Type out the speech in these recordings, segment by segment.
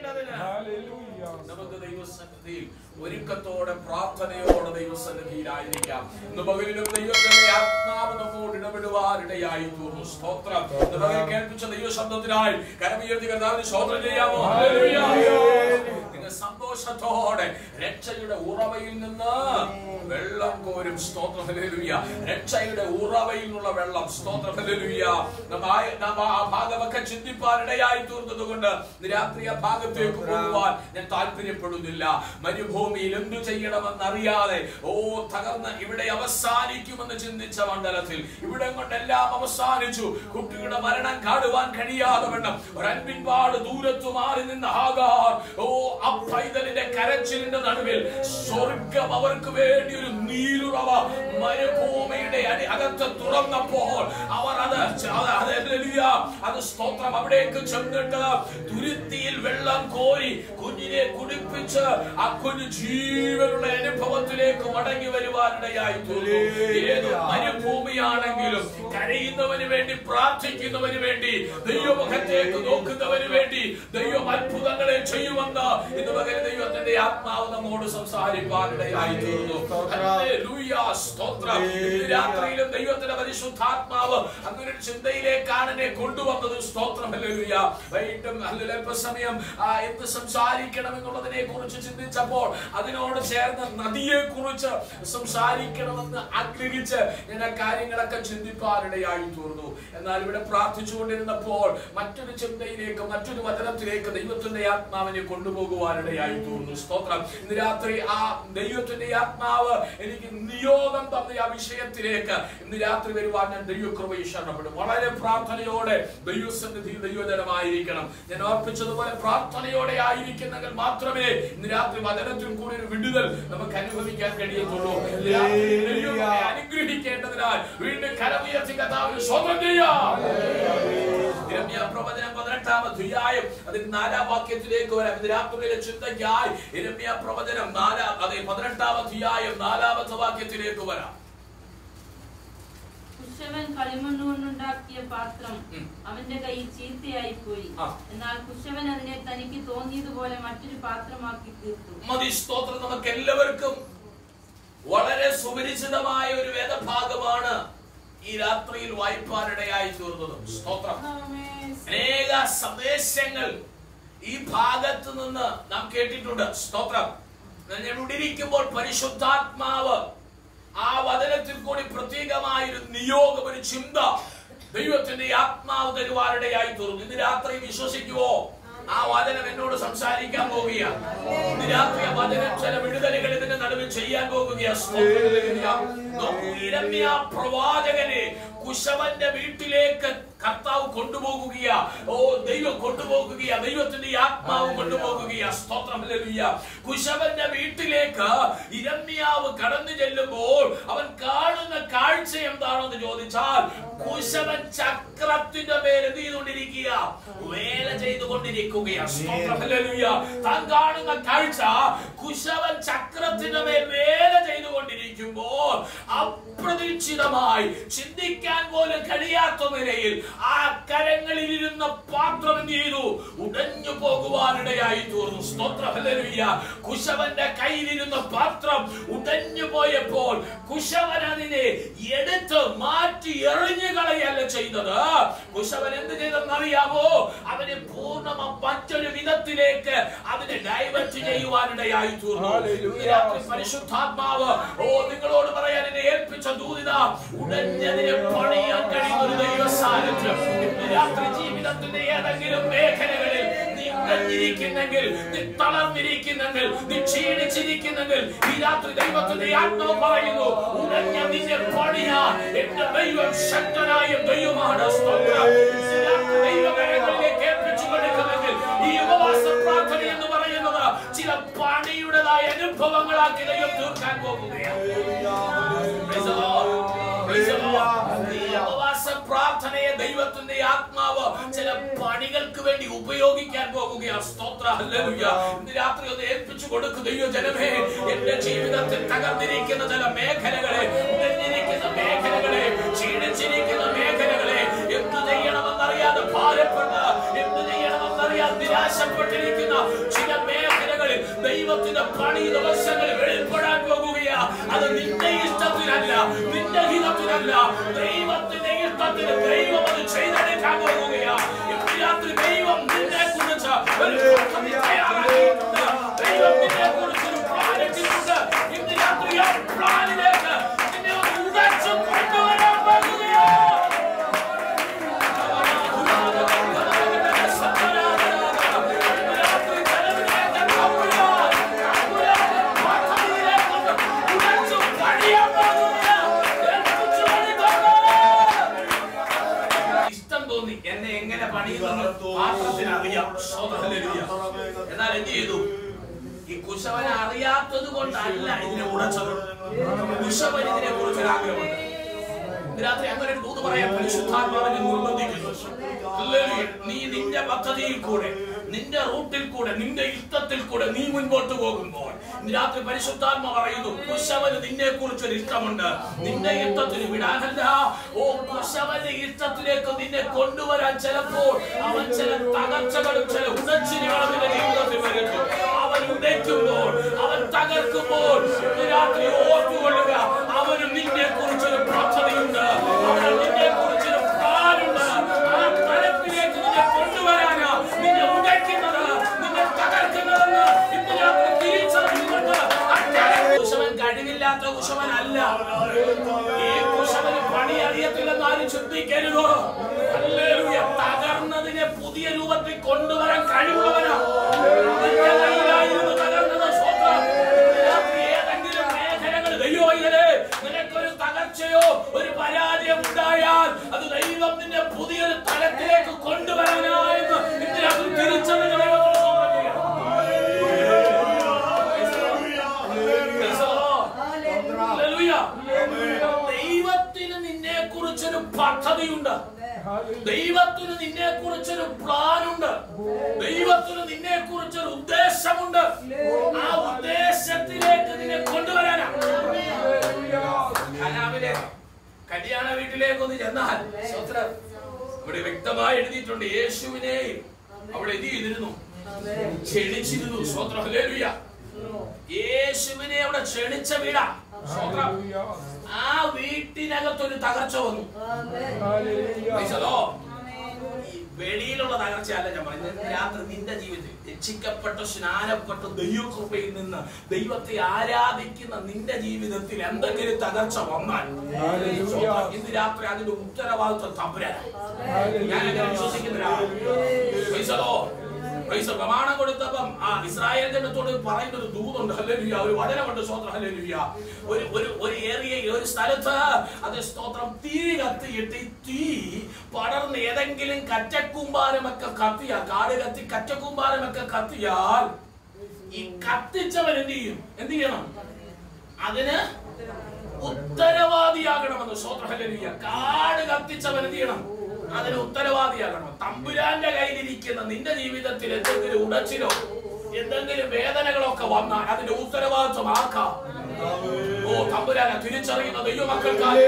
ചെയ്യേണ്ടതിന് Hallelujah. നമുക്ക് ദൈവസന്നിധിയിൽ ഒരുക്കത്തോടെ പ്രാർത്ഥനയോടെ ദൈവസന്നിധിയിലായിരിക്കാം ഇന്ന് പകലിലും ദൈവത്തിന്റെ ആത്മാവ് നമ്മോട് ഇടപെടുവാനിടയായി തീർന്നു സ്തോത്രം ഇന്ന് പകൽ കേൾപ്പിച്ച ദൈവശബ്ദത്തിനായി കരമുയർത്തി കർത്താവിന് സ്തോത്രം ചെയ്യാമോ നിങ്ങൾ സന്തോഷത്തോടെ രക്ഷയുടെ ഉറവയിൽ നിന്ന് വെള്ളം കോരും സ്തോത്രം ഹല്ലേലൂയ രക്ഷയുടെ ഉറവയിൽ നിന്നുള്ള വെള്ളം സ്തോത്രം ഹല്ലേലൂയ നാം ആ- നാം ആ ഭാഗമൊക്കെ ചിന്തിപ്പാനിടയായി തീർന്നത് കൊണ്ട് രാത്രി ആ ഭാഗത്തേക്ക് പോകുവാൻ ഞാൻ താല്പര്യപ്പെടുന്നില്ല മരുഭൂമിയിൽ എന്തു ചെയ്യണമെന്ന് അറിയാതെ ഓ തകർന്ന് ഇവിടെ അവസാനിക്കുമെന്ന് ചിന്തിച്ച മണ്ഡലത്തിൽ ഇവിടെ കൊണ്ടെല്ലാം അവസാനിച്ചു കുട്ടിയുടെ മരണം കാണുവാൻ കഴിയാതെ വണ്ണം ഒരൻപിൻപാട് ദൂരത്തു മാറി നിന്ന ഹാഗാർ ഓ ആ പൈതലിന്റെ കരച്ചിലിന്റെ നടുവിൽ സ്വർഗം അവർക്ക് വേണ്ടി ഒരു നീരുറവ മരുഭൂമിയുടെ അടി അകത്ത് തുറന്നപ്പോൾ അവർ അത് ച- അത് അത് ഹല്ലേലൂയ. അത് സ്തോത്രം അവിടേക്ക് ചെന്നിട്ട് തുരുത്തിയിൽ വെള്ളം കോരി കുഞ്ഞിനെ കുടിപ്പിച്ച് ആ കുഞ്ഞ് ജീവനുള്ള അനുഭവത്തിലേക്ക് മടങ്ങി വരുവാനിടയായി തീർന്നു ഏത് മരുഭൂമിയാണെങ്കിലും കരയുന്നവന് വേണ്ടി പ്രാർത്ഥിക്കുന്നവന് വേണ്ടി ദൈവമുഖത്തേക്ക് നോക്കുന്നവന് വേണ്ടി ദൈവം അത്ഭുതങ്ങളെ ചെയ്യുമെന്ന് ഇന്ന് പകരം ദൈവത്തിന്റെ ആത്മാവ് നമ്മോട് സംസാരിപ്പാനിടയായി തീർന്നു ഹല്ലേലൂയ, സ്തോത്രം ഇന്ന് രാത്രിയിലും ദൈവത്തിന്റെ പരിശുദ്ധാത്മാവ് അങ്ങനെ ഒരു ചിന്തയിലേക്കാണ് എന്നെ കൊണ്ടുവന്നത് സ്തോത്രം ഹല്ലേലൂയ വൈകിട്ടും ഹല്ലേലൂയ, അല്പസമയം ആ, എന്ത് സംസാരിക്കണം എന്നുള്ളതിനെ കുറിച്ച് ചിന്തിച്ചപ്പോൾ അതിനോട് ചേർന്ന് നദിയെ കുറിച്ച് സംസാരിക്കണമെന്ന് ആഗ്രഹിച്ച് ഞാൻ ആ കാര്യങ്ങളൊക്കെ ചിന്തിപ്പാനിടയായി തീർന്നു എന്നാൽ ഇവിടെ പ്രാർത്ഥിച്ചുകൊണ്ടിരുന്നപ്പോൾ മറ്റൊരു ചിന്തയിലേക്ക് മറ്റൊരു വചനത്തിലേക്ക് ദൈവത്തിന്റെ ആത്മാവിനെ കൊണ്ടുപോകുവാനിടയായി തീർന്നു സ്തോത്രം ഇന്ന് രാത്രി ആ ദൈവത്തിന്റെ ആത്മാവ് എനിക്ക് നിയോഗം തന്ന ആ വിഷയത്തിലേക്ക് ഇന്ന് രാത്രി വരുവാൻ ഞാൻ ദൈവകൃപയെ ശരണപ്പെടും വളരെ പ്രാർത്ഥനയോടെ ദൈവസന്നിധി ദൈവജനമായിരിക്കണം ഞാൻ ഓർപ്പിച്ചതുപോലെ പ്രാർത്ഥനയോടെ ആയിരിക്കുന്നെങ്കിൽ മാത്രമേ ഇന്ന് രാത്രി വചനത്തിൽ കൂടി ഒരു വിടുതൽ നമുക്ക് അനുഭവിക്കാൻ കഴിയത്തുള്ളൂ ഇന്ന് രാത്രി ദൈവം നമ്മെ അനുഗ്രഹിക്കേണ്ടതിനാൽ വീണ്ടും കരമുയർത്തി കഥാവിന് സ്വന്തം ചെയ്യാം ഇരമ്യാ പ്രവചനം പതിനെട്ടാം അധ്യായം അതിൽ നാലാം വാക്യത്തിലേക്ക് വരാം ഇത് രാത്രിയിലെ ചിന്തയ്ക്കായി ഇരമ്യാ പ്രവചനം നാലാം അതെ പതിനെട്ടാം അധ്യായം നാലാമത്തെ വാക്യത്തിലേക്ക് വരാം കുശവൻ കളിമണ്ണ് കൊണ്ടുണ്ടാക്കിയ പാത്രം ഉം. അവന്റെ കയ്യിൽ ചീത്തയായി പോയി ആ. എന്നാൽ കുശവൻ അതിനെ തനിക്ക് തോന്നിയതുപോലെ മറ്റൊരു പാത്രമാക്കി തീർത്തു മതി സ്തോത്രം നമുക്ക് എല്ലാവർക്കും വളരെ സുപരിചിതമായ ഒരു വേദഭാഗമാണ് ഈ രാത്രിയിൽ വായ്പാനിടയായി തീർന്നത് സ്തോത്രം അനേക സന്ദേശങ്ങൾ ഈ ഭാഗത്ത് നിന്ന് നാം കേട്ടിട്ടുണ്ട് സ്തോത്രം ഞാൻ ഇവിടെ ഇരിക്കുമ്പോൾ പരിശുദ്ധാത്മാവ് ആ വചനത്തിൽ കൂടി പ്രത്യേകമായ ഒരു നിയോഗം ഒരു ചിന്ത ദൈവത്തിന്റെ ആത്മാവ് തരുവാനിടയായി തീർന്നു ഇന്ന് രാത്രി വിശ്വസിക്കുവോ ആ വചനം എന്നോട് സംസാരിക്കാൻ പോവുകയാണ് ഇന്ന് രാത്രി ആ വചനം ചില വിടുതലുകൾ ഇതിന്റെ നടുവിൽ ചെയ്യാൻ പോകുകയാണ് നോക്കൂ, ഇരമ്യാ പ്രവാചകനെ കുശവന്റെ വീട്ടിലേക്ക് കർത്താവ് കൊണ്ടുപോകുകയാ ഓ ദൈവം കൊണ്ടുപോകുകയാ ദൈവത്തിന്റെ ഈ ആത്മാവ് കൊണ്ടുപോകുകയാ സ്തോത്രം ഹല്ലേലൂയ. കുശവന്റെ വീട്ടിലേക്ക് ഇരമ്യാവ് കടന്നു ചെല്ലുമ്പോൾ അവൻ കാണുന്ന കാഴ്ച എന്താണെന്ന് ചോദിച്ചാൽ കുശവൻ ചക്രത്തിന്റെ മേൽ എന്ത് ചെയ്തുകൊണ്ടിരിക്കുക വേല ചെയ്തുകൊണ്ടിരിക്കുകയാ സ്തോത്രം ഹല്ലേലൂയ. താൻ കാണുന്ന കാഴ്ച കുശവൻ ചക്രത്തിന്റെ മേൽ വേല ചെയ്തുകൊണ്ടിരിക്കുമ്പോൾ അപ്രതീക്ഷിതമായി ചിന്തിക്കാൻ പോലും കഴിയാത്ത നിലയിൽ ആ കരങ്ങളിൽ ഇരുന്ന പാത്രം എന്ത് ചെയ്തു ഉടഞ്ഞു പോകുവാനിടയായി തീർന്നു സ്തോത്ര ഹല്ലേലൂയ കുശവന്റെ കയ്യിലിരുന്ന പാത്രം ഉടഞ്ഞു പോയപ്പോൾ കുശവൻ അതിനെ എടുത്ത് മാറ്റി എറിഞ്ഞു കളയല്ല ചെയ്തത് കുശവൻ എന്ത് ചെയ്തെന്ന് അറിയാമോ അവനെ പൂർണ്ണ മറ്റൊരു വിധത്തിലേക്ക് അതിനെ ഡൈവേർട്ട് ചെയ്യുവാനിടയായി തീർന്നു ഇന്ന് രാത്രി പരിശുദ്ധാത്മാവ് ഓ നിങ്ങളോട് പറയാൻ എന്നെ ഏൽപ്പിച്ച ദൂതിത ഉടഞ്ഞതിനെ പണിയാൻ കഴിയുന്ന ഒരു ദൈവ സാന്നിധ്യം ഇന്ന് രാത്രി ജീവിതത്തിന്റെ ഏതെങ്കിലും മേഖലകളിൽ നീ ഉടഞ്ഞിരിക്കുന്നെങ്കിൽ നീ തളർന്നിരിക്കുന്നെങ്കിൽ നീ ക്ഷീണിച്ചിരിക്കുന്നെങ്കിൽ ഈ രാത്രി ദൈവത്തിന്റെ ആത്മാവ് പറയുന്നു ഉടഞ്ഞ നിന്നെ പണിയാൻ എന്റെ ദൈവം ശക്തനായ ദൈവമാണ് സ്തോത്രം. ഈ രാത്രി ദൈവകരങ്ങളിലേക്ക് ഏൽപ്പിച്ചു കൊടുക്കുന്നെങ്കിൽ ഈ ഉപവാസ പ്രാർത്ഥന എന്ന് പറയുന്നത് ചില പണിയുടേതായ അനുഭവങ്ങളാക്കി ദൈവം തീർക്കാൻ പോകുകയാണ് Praise the Lord. Praise the Lord. ഈ ഉപവാസ പ്രാർത്ഥനയെ ദൈവത്തിന്റെ ആത്മാവ് ചില പണികൾക്ക് വേണ്ടി ഉപയോഗിക്കാൻ പോകുകയാണ് സ്തോത്ര ഹല്ലേലൂയ ഇന്ന് രാത്രി ഒന്ന് ഏൽപ്പിച്ചു കൊടുക്കുക ദൈവ ജനമേ എന്റെ ജീവിതത്തിൽ തകർന്നിരിക്കുന്ന ചില മേഖലകളെ ഉടഞ്ഞിരിക്കുന്ന മേഖലകളെ ക്ഷീണിച്ചിരിക്കുന്ന മേഖലകളെ എന്തു ചെയ്യണമെന്നറിയാതെ ഭാരപ്പെട്ട് എന്തു ചെയ്യണമെന്നറിയാതെ നിരാശപ്പെട്ടിരിക്കുന്ന ദൈവത്തിന്റെ പണി ദിവസങ്ങളിൽ വെളിപ്പെടാൻ പോകുകയാ അത് നിന്റെ ഇഷ്ടത്തിനല്ല നിന്റെ ഹിതത്തിനല്ല ദൈവത്തിന്റെ ഇഷ്ടത്തിന് ദൈവം അത് ചെയ്തെടുക്കാൻ പോകുകയാ ഇന്ന് രാത്രി ദൈവം നിന്നെ കുറിച്ച് ഒരു പദ്ധതി തയ്യാറാക്കിയിട്ടുണ്ട് ദൈവം നിന്നെ കുറിച്ച് ഒരു പ്ലാൻ ഇട്ടിട്ടുണ്ട് ഇന്ന് രാത്രി ആ പ്ലാനിലേക്ക് നിന്നെ ഒന്ന് ഉടച്ചു കൊണ്ടുവരാൻ പോകുകയാ ഇഷ്ടം തോന്നി എന്നെ എങ്ങനെ പണിയുമെന്ന് പാത്രത്തിന് അറിയാം ഹല്ലേലൂയ. എന്നാൽ എന്ത് ചെയ്തു ഈ കുശവനെ അറിയാത്തത് കൊണ്ടല്ല ഇതിനെ ഉടച്ചത് കുശവൻ ഇതിനെ കുറിച്ച് ആഗ്രഹമുണ്ട് ഇന്ന് രാത്രി അങ്ങനെ ഒരു ദൂത് പറയാൻ പരിശുദ്ധാത്മാവിനെ നിർബന്ധിക്കുന്നു ഹല്ലേലൂയ. നീ നിന്റെ പദ്ധതിയിൽ കൂടെ നിന്റെ റൂട്ടിൽ കൂടെ നിന്റെ ഇഷ്ടത്തിൽ കൂടെ നീ മുൻപോട്ട് പോകുമ്പോൾ ഇന്ന് രാത്രി പരിശുദ്ധാത്മ പറയുന്നു കുശവന് നിന്നെ കുറിച്ച് ഒരു ഇഷ്ടമുണ്ട് നിന്റെ ഇഷ്ടത്തിന് വിടാനല്ല ഓ കുശവന്റെ ഇഷ്ടത്തിലേക്ക് നിന്നെ കൊണ്ടുവരാൻ ചിലപ്പോൾ അവൻ ചില തകർച്ചകളും ചില ഉടച്ചിലുകളും നിന്റെ ജീവിതത്തിൽ വരുന്നു അവൻ ഉടയ്ക്കുമ്പോൾ അവൻ തകർക്കുമ്പോൾ ഇന്ന് രാത്രി ഓർത്തുകൊള്ളുക അവന് നിന്നെ കുറിച്ചൊരു പദ്ധതിയുണ്ട് അവന് നിന്നെ കുറിച്ചൊരു പ്ലാനുണ്ട് ആ തലത്തിലേക്ക് നിന്നെ കൊണ്ടുവരാനാ നിന്നെ ഉടയ്ക്കുന്നത് നിന്നെ തകർക്കുന്നതെന്ന് ഇന്ന് രാത്രി തിരിച്ചറിഞ്ഞുകൊണ്ട് അത്തരം കുശവൻ കഴിവില്ലാത്ത കുശവനല്ല ഈ കുശവന് പണി അറിയത്തില്ലെന്ന് ആരും ചിന്തിക്കരുതോ ഹല്ലേലൂയ. തകർന്നതിനെ പുതിയ രൂപത്തിൽ കൊണ്ടുവരാൻ കഴിവുള്ളവനാ നിന്റെ കയ്യിലായിരുന്നു തകർന്നത് സ്വന്തം ഇന്ന് രാത്രി ഏതെങ്കിലും മേഖലകൾ ദൈവവൈകരെ നിനക്കൊരു തകർച്ചയോ ഒരു പരാജയം ഉണ്ടായാൽ അത് ദൈവം നിന്നെ പുതിയൊരു തലത്തിലേക്ക് കൊണ്ടുവരാനായെന്ന് ഇന്ന് രാത്രി തിരിച്ചറിഞ്ഞ ദൈവത്തോട് സ്തോത്രം ചെയ്യാം. Praise the Lord. Hallelujah. ദൈവത്തിന് നിന്നെ കുറിച്ചൊരു പദ്ധതിയുണ്ട് ദൈവത്തിന് നിന്നെ കുറിച്ചൊരു പ്ലാനുണ്ട് ദൈവത്തിന് നിന്നെ കുറിച്ചൊരു ഉദ്ദേശമുണ്ട് ആ ഉദ്ദേശത്തിലേക്ക് നിന്നെ കൊണ്ടുവരാനാണ് കലാമിലെ കല്യാണ വീട്ടിലേക്ക് ഒന്ന് ചെന്നാൽ സ്തോത്രം. ഇവിടെ വ്യക്തമായി എഴുതിയിട്ടുണ്ട് യേശുവിനെ അവിടെ എന്ത് ചെയ്തിരുന്നു ക്ഷണിച്ചിരുന്നു സ്വത്രം ഹല്ലേലൂയ യേശുവിനെ അവിടെ ക്ഷണിച്ച വീടാ സ്വത്രം ആ വീട്ടിനകത്തൊരു തകർച്ച വന്നു Praise the Lord. ഈ വെളിയിലുള്ള തകർച്ചയല്ല ഞാൻ പറയുന്നത് ഇന്ന് രാത്രി നിന്റെ ജീവിതത്തിൽ രക്ഷിക്കപ്പെട്ട സ്നാനപ്പെട്ട ദൈവകൃപയിൽ നിന്ന് ദൈവത്തെ ആരാധിക്കുന്ന നിന്റെ ജീവിതത്തിൽ എന്തെങ്കിലും തകർച്ച വന്നാൽ സ്വന്തം ഇന്ന് രാത്രി അതിന്റെ ഉത്തരവാദിത്വം തമ്പുരാനാണ് ഞാൻ അങ്ങനെ വിശ്വസിക്കുന്ന ഒരാളാണ്. Praise the Lord. Praise the Lord. പ്രമാണം കൊടുത്തപ്പം ആ ഇസ്രായേൽ ജനത്തോട് പറയുന്ന ഒരു ദൂതുണ്ട് ഹല്ലേലൂയ ഒരു വചനമുണ്ട് സ്തോത്രം ഹല്ലേലൂയ ഒരു ഒരു ഒരു ഏരിയ ഒരു സ്ഥലത്ത് അത് സ്തോത്രം തീ കത്തിയിട്ട് ഈ തീ പടർന്ന് ഏതെങ്കിലും കറ്റക്കൂമ്പാരമൊക്കെ കത്തിയാൽ കാട് കത്തി കറ്റക്കൂമ്പാരമൊക്കെ കത്തിയാൽ ഈ കത്തിച്ചവൻ എന്ത് ചെയ്യും എന്ത് ചെയ്യണം അതിന് ഉത്തരവാദിയാകണമെന്ന് സ്വത്രഹലിയ കാട് കത്തിച്ചവൻ എന്ത് ചെയ്യണം അതിന് ഉത്തരവാദിയാകണം തമ്പുരാന്റെ കയ്യിലിരിക്കുന്ന നിന്റെ ജീവിതത്തിൽ എന്തെങ്കിലും ഉടച്ചിലോ എന്തെങ്കിലും വേദനകളൊക്കെ വന്നാൽ അതിന്റെ ഉത്തരവാദിത്വം ആക്കാം ഓ തമ്പുരാനെ തിരിച്ചറിയുന്ന ദൈവമക്കൾക്കായി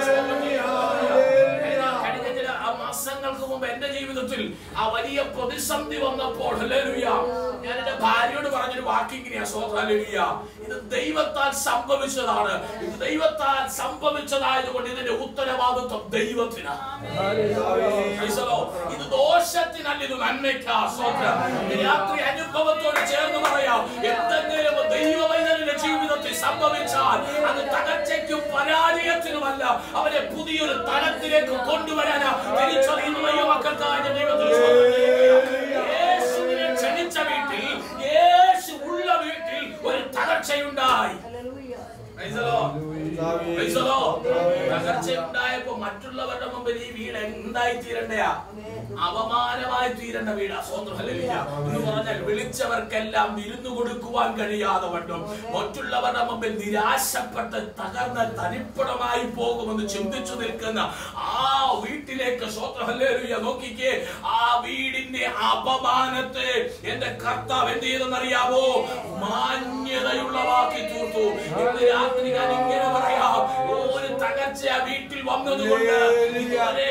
കഴിഞ്ഞ ചില ആ മാസങ്ങൾക്ക് മുമ്പ് എന്റെ ജീവിതത്തിൽ ആ വലിയ പ്രതിസന്ധി വന്നപ്പോൾ ഹല്ലേലൂയ ഞാൻ എന്റെ ഭാര്യയോട് പറഞ്ഞൊരു വാക്കിങ്ങനെയാ ഹല്ലേലൂയ ഇത് ദൈവത്താൽ സംഭവിച്ചതാണ് ഇത് ദൈവത്താൽ സംഭവിച്ചതായതുകൊണ്ട് ഇതിന്റെ ഉത്തരവാദിത്വം ദൈവത്തിനാണ് Praise the Lord. ഇത് ദോഷത്തിനല്ല ഇത് നന്മയ്ക്കാ സ്വത്രം രാത്രി അനുഭവത്തോട് ചേർന്ന് പറയാം എന്തെങ്കിലും ദൈവവൈദ്യന്റെ ജീവിതത്തിൽ സംഭവിച്ചാൽ അത് തകർച്ചയ്ക്കും പരാജയത്തിനുമല്ല അവരെ പുതിയൊരു തലത്തിലേക്ക് കൊണ്ടുവരാനാ തിരിച്ചറിയുന്ന ദൈവമക്കൾക്കായ ദൈവത്തിൽ സ്തോത്രം ചെയ്യുകയാണ്. യേശുവിനെ ക്ഷണിച്ച വീട്ടിൽ യേശു ഉള്ള വീട്ടിൽ ഒരു തകർച്ചയുണ്ടായി Praise the Lord. Praise the Lord. തകർച്ചയുണ്ടായപ്പോ മറ്റുള്ളവരുടെ മുമ്പിൽ ഈ വീട് എന്തായി തീരണ്ടയാ അപമാനമായി തീരേണ്ട വീടാ സ്വന്തം ഹല്ലേലൂയ. എന്ന് പറഞ്ഞാൽ വിളിച്ചവർക്കെല്ലാം വിരുന്നു കൊടുക്കുവാൻ കഴിയാതെ വണ്ണം മറ്റുള്ളവരുടെ മുമ്പിൽ നിരാശപ്പെട്ട് തകർന്ന തനിപ്പടമായി പോകുമെന്ന് ചിന്തിച്ചു നിൽക്കുന്ന ആ വീട്ടിലേക്ക് സ്വന്തം ഹല്ലേലൂയ നോക്കിക്കേ ആ വീടിന്റെ അപമാനത്തെ എന്റെ കർത്താവ് എന്ത് ചെയ്തെന്നറിയാവോ മാന്യതയുള്ളവാക്കി തീർത്തു ഇന്ന് രാത്രി ഞാൻ ഇങ്ങനെ പറയാം ഒരു തകർച്ച ആ വീട്ടിൽ വന്നതുകൊണ്ട് ഇതുവരെയും എന്നും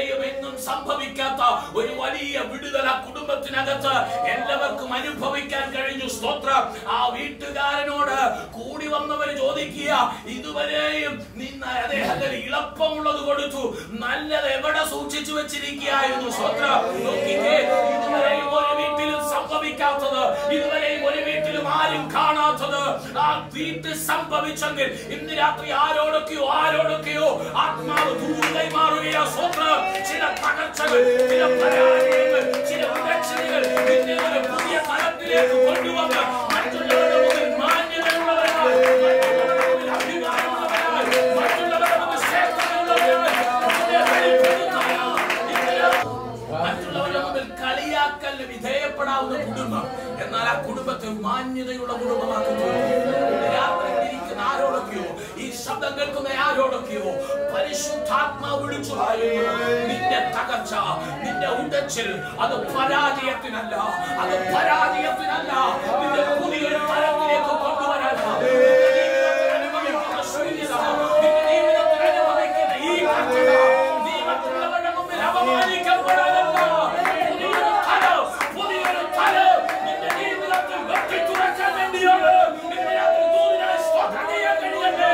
ഒന്നും സംഭവിക്കാത്ത ഒരു വലിയ വിടുതല കുടുംബത്തിനകത്ത് എല്ലാവർക്കും അനുഭവിക്കാൻ കഴിഞ്ഞു സ്തോത്രം ആ വീട്ടുകാരനോട് കൂടി വന്നവര് ചോദിക്കുക ഇതുവരെയും നിന്ന അദ്ദേഹത്തിന് ഇളപ്പമുള്ളത് കൊടുത്തു നല്ലത് എവിടെ സൂക്ഷിച്ചു വെച്ചിരിക്കുകയായിരുന്നു സ്തോത്രം നോക്കിക്കേ ഇതുവരെയും ഒരു വീട്ടിലും സംഭവിക്കാത്തത് ഇതുവരെയും ഒരു വീട്ടിലും ആരും കാണാത്തത് ആ വീട്ടിൽ സംഭവിച്ചെങ്കിൽ ഇന്ന് രാത്രി ആരോടൊക്കെയോ ആരോടൊക്കെയോ ആത്മാവ് ദൂരെ കൈമാറുകയാ സ്വന്തം ചില തകർച്ചകൾ ചില പരാജയങ്ങൾ ചില വിദഗ്ധതകൾ നിന്നെ ഒരു പുതിയ തലത്തിലേക്ക് കൊണ്ടുവന്ന് മറ്റുള്ളവരുടെ മുമ്പിൽ മാന്യതയുള്ളവരായി മറ്റുള്ളവരുടെ മുമ്പിൽ അഭിമാനമുള്ളവരായി മറ്റുള്ളവരുടെ മുമ്പിൽ ശ്രേഷ്ഠതയുള്ളവരായി നിന്നെ വെളിപ്പെടുത്താനാ നിന്നെ മറ്റുള്ളവരുടെ മുമ്പിൽ കളിയാക്കലിന് വിധേയപ്പെടാവുന്ന കുടുംബം എന്നാൽ ആ കുടുംബത്തെ മാന്യതയുള്ള കുടുംബമാക്കി തീർക്കും. രാത്രിയിൽ ഇരിക്കുന്ന ആരോടൊക്കെയോ ഈ ശബ്ദം കേൾക്കുന്ന ആരോടൊക്കെയോ പരിശുദ്ധാത്മാവ് വിളിച്ചു പറയുന്നു നിന്റെ തകർച്ച നിന്റെ ഉടച്ചിൽ അത് പരാജയത്തിനല്ല അത് പരാജയത്തിനല്ല നിന്റെ പുതിയൊരു തലത്തിലേക്ക് കൊണ്ടുവരാനാ നിന്റെ ജീവിതത്തിൽ അനുഭവിക്കുന്ന ശൂന്യത നിന്റെ ജീവിതത്തിൽ അനുഭവിക്കുന്ന ഈ കഷ്ടത നീ മറ്റുള്ളവരുടെ മുമ്പിൽ അപമാനിക്കപ്പെടാനല്ല പുതിയൊരു തലം പുതിയൊരു തലം നിന്റെ ജീവിതത്തിൽ വെട്ടിത്തുറക്കാൻ വേണ്ടിയാണ് ഇന്ന് രാത്രി ദൂതനായി സ്തോത്രം ചെയ്യാൻ കഴിയട്ടെ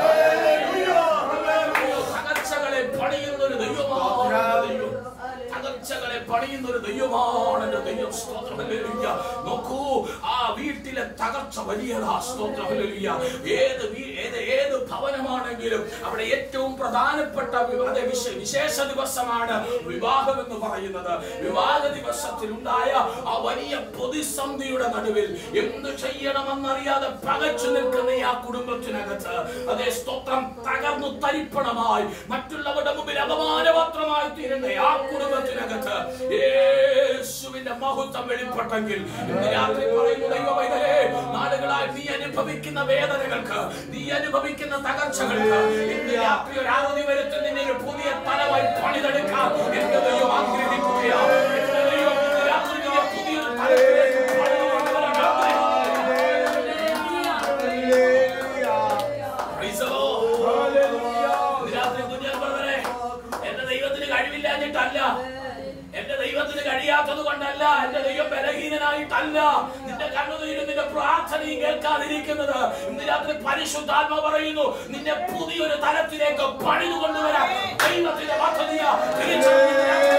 തകർച്ചകളെ പണിയുന്ന ഒരു ദൈവമാണ് ദൈവം തകർച്ചകളെ പണിയുന്ന ഒരു ദൈവമാണ് എന്റെ ദൈവം സ്തോത്രം ഹല്ലേലൂയ. നോക്കൂ ആ വീട്ടിലെ തകർച്ച വലിയതാ സ്തോത്രം ഹല്ലേലൂയ. ഏത് വീ- ഏത് ഏത് ഭവനമാണെങ്കിലും അവിടെ ഏറ്റവും പ്രധാനപ്പെട്ട വി- അതെ വിശ- വിശേഷ ദിവസമാണ് വിവാഹം എന്ന് പറയുന്നത് വിവാഹ ദിവസത്തിൽ ഉണ്ടായ ആ വലിയ പ്രതിസന്ധിയുടെ നടുവിൽ എന്ത് ചെയ്യണമെന്നറിയാതെ പകച്ചു നിൽക്കുന്ന ഈ ആ കുടുംബത്തിനകത്ത് അതേ സ്തോത്രം തകർന്നു തരിപ്പണമായി മറ്റുള്ളവരുടെ മുമ്പിൽ അപമാനപാത്രമായി തീരുന്ന ആ കുടുംബത്തിനകത്ത് യേശുവിന്റെ മഹത്വം വെളിപ്പെട്ടെങ്കിൽ ഇന്ന് രാത്രി പറയുന്നു ദൈവവൈതലേ നാളുകളായി നീ അനുഭവിക്കുന്ന വേദനകൾക്ക് നീ അനുഭവിക്കുന്ന തകർച്ചകൾക്ക് ഇന്ന് രാത്രി ഒരു അറുതി വരുത്തി നിന്നെ ഒരു പുതിയ തലമായി പണിതെടുക്കാം എന്റെ ദൈവം ആഗ്രഹിക്കുകയാണ് എന്റെ ദൈവം ഇന്ന് രാത്രി നിന്നെ പുതിയൊരു തലത്തിലേക്ക് പണിതുകൊണ്ടുവരാൻ ആഗ്രഹിക്കുകയാണ്. Praise the Lord. ഇന്ന് രാത്രി കുഞ്ഞാൻ പറഞ്ഞേ എന്റെ ദൈവത്തിന് കഴിവില്ലാഞ്ഞിട്ടല്ല എന്റെ ദൈവത്തിന് കഴിയാത്തത് കൊണ്ടല്ല എന്റെ ദൈവം ബലഹീനനായിട്ടല്ല നിന്റെ കണ്ണുനീരും നിന്റെ പ്രാർത്ഥനയും കേൾക്കാതിരിക്കുന്നത് ഇന്ന് രാത്രി പരിശുദ്ധാത്മ പറയുന്നു നിന്നെ പുതിയൊരു തലത്തിലേക്ക് പണിതു കൊണ്ടുവരാൻ ദൈവത്തിന്റെ പദ്ധതിയാ തിരിച്ചറിഞ്ഞ് ഇന്ന് രാത്രി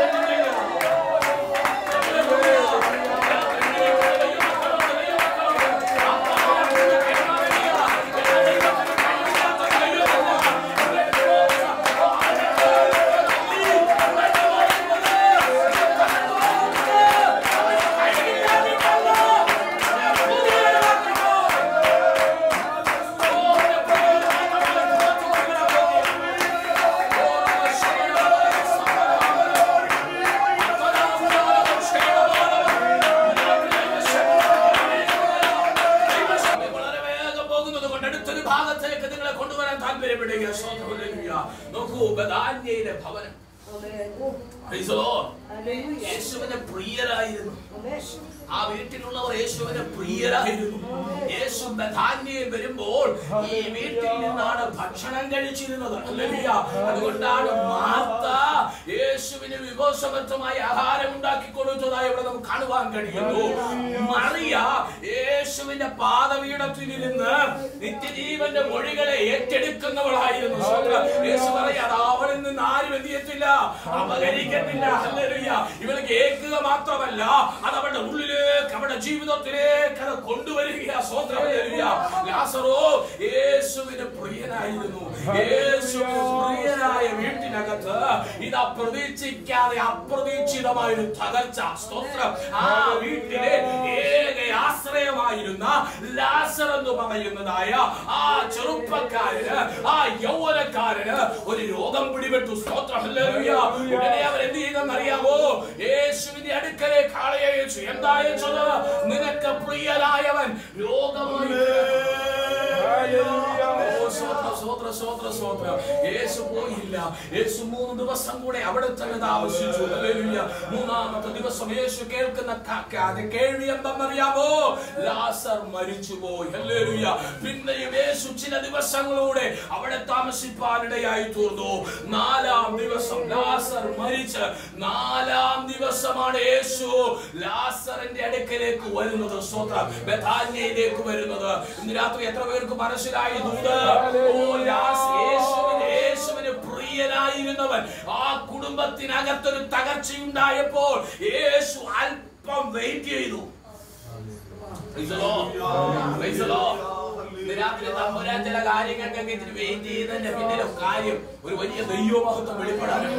വളരെ വേഗം പോകുന്നത് കൊണ്ട് അടുത്തൊരു ഭാഗത്തേക്ക് നിങ്ങളെ കൊണ്ടുവരാൻ താല്പര്യപ്പെടുക ഹല്ലേലൂയ. നോക്കൂ ബദാന്യയിലെ ഭവനം Praise the Lord. യേശുവിന്റെ പ്രിയരായിരുന്നു ആ വീട്ടിലുള്ളവർ യേശുവിന്റെ പ്രിയരായിരുന്നു യേശു ബഥാന്യയിൽ വരുമ്പോൾ ഈ വീട്ടിൽ നിന്നാണ് ഭക്ഷണം കഴിച്ചിരുന്നത് ഹല്ലേലൂയ. അതുകൊണ്ടാണ് മാർത്ത യേശുവിന് വിഭവസമർത്ഥമായ ആഹാരം ഉണ്ടാക്കി കൊടുത്തതായി ഇവിടെ നമുക്ക് കാണുവാൻ കഴിയുന്നു മറിയ യേശുവിന്റെ പാദപീഠത്തിലിരുന്ന് നിത്യജീവന്റെ മൊഴികളെ ഏറ്റെടുക്കുന്നവളായിരുന്നു സ്വന്തം. യേശു പറയാതെ അവളിൽ നിന്ന് ആരും എന്ത് ചെയ്യത്തില്ല അപകരിക്കത്തില്ല ഹല്ലേലൂയ. ഇവൾ കേൾക്കുക മാത്രമല്ല അത് അവളുടെ ഉള്ളിലേക്ക് അവളുടെ ജീവിതത്തിലേക്ക് അത് കൊണ്ടുവരിക സ്വന്തം ഹല്ലേലൂയ. ലാസറോ യേശുവിന് പ്രിയനായിരുന്നു യേശുവിന് പ്രിയനായ വീട്ടിനകത്ത് ഇത് പ്രതീക്ഷിക്കാതെ അപ്രതീക്ഷിതമായ ഒരു തകർച്ച സ്തോത്രം ആ വീട്ടിലെ ഏക ആശ്രയമായിരുന്ന ലാസർ എന്ന് പറയുന്നതായ ആ ചെറുപ്പക്കാരന് ആ യൗവനക്കാരന് ഒരു രോഗം പിടിപെട്ടു സ്തോത്രം ഹല്ലേലൂയ. ഉടനെ അവർ എന്ത് ചെയ്തെന്ന് അറിയാമോ യേശുവിന്റെ അടുക്കലേക്ക് ആളെ അയച്ചു എന്താ അയച്ചത് നിനക്ക് പ്രിയനായവൻ രോഗമായി ഓ, സ്തോത്രം, സ്തോത്രം, സ്വോത്ര സ്വോത്രം യേശു പോയില്ല യേശു മൂന്ന് ദിവസം കൂടെ അവിടെ തന്നെ താമസിച്ചു ഹല്ലേലൂയ. മൂന്നാമത്തെ ദിവസം യേശു കേൾക്കുന്ന ക- ക- അത് കേൾവി എന്തെന്നറിയാമോ ലാസർ മരിച്ചുപോയി ഹല്ലേലൂയ. പിന്നെയും യേശു ചില ദിവസങ്ങളൂടെ അവിടെ താമസിപ്പാനിടയായി തീർന്നു നാലാം ദിവസം ലാസർ മരിച്ച് നാലാം ദിവസമാണ് യേശു ലാസറിന്റെ അടുക്കലേക്ക് വരുന്നത് സ്വത്രം ബഥാന്യയിലേക്ക് വരുന്നത് ഇന്ന് രാത്രി എത്ര പേർക്ക് മനസ്സിലായി ദൂത് ഓ ലാസ് യേശുവിന് യേശുവിന് പ്രിയനായിരുന്നവൻ ആ കുടുംബത്തിനകത്തൊരു തകർച്ചയുണ്ടായപ്പോൾ യേശു അല്പം വെയിറ്റ് ചെയ്തു Praise the Lord. Praise the Lord. ഇന്ന് രാത്രി തമ്പുരാൻ ചില കാര്യങ്ങൾക്കൊക്കെ ഇത്തിരി വെയിറ്റ് ചെയ്തതിന്റെ പിന്നിലെ കാര്യം ഒരു വലിയ ദൈവമഹത്വം വെളിപ്പെടാനാണ്